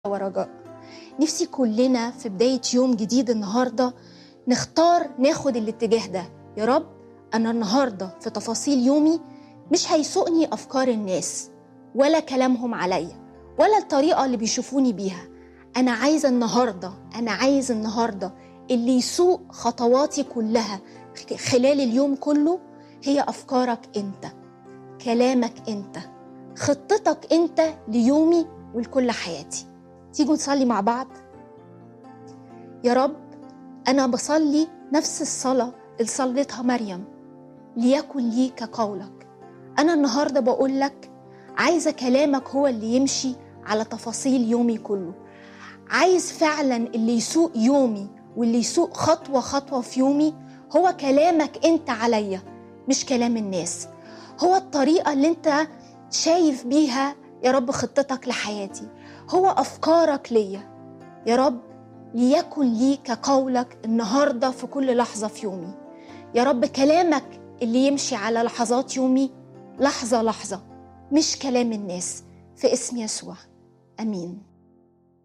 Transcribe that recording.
ورجاء نفسي كلنا في بداية يوم جديد النهاردة نختار ناخد الاتجاه ده يا رب أنا النهاردة في تفاصيل يومي مش هيسوقني أفكار الناس ولا كلامهم عليا ولا الطريقة اللي بيشوفوني بيها أنا عايزة النهاردة أنا عايز النهاردة اللي يسوق خطواتي كلها خلال اليوم كله هي أفكارك أنت كلامك أنت خطتك أنت ليومي ولكل حياتي تيجوا نصلي مع بعض يا رب أنا بصلي نفس الصلاة اللي صليتها مريم ليكن لي كقولك أنا النهاردة بقول لك عايزة كلامك هو اللي يمشي على تفاصيل يومي كله عايز فعلا اللي يسوق يومي واللي يسوق خطوة خطوة في يومي هو كلامك أنت عليا مش كلام الناس هو الطريقة اللي أنت شايف بيها يا رب خطتك لحياتي هو أفكارك ليا يا رب ليكن لي كقولك النهاردة في كل لحظة في يومي يا رب كلامك اللي يمشي على لحظات يومي لحظة لحظة مش كلام الناس في اسم يسوع أمين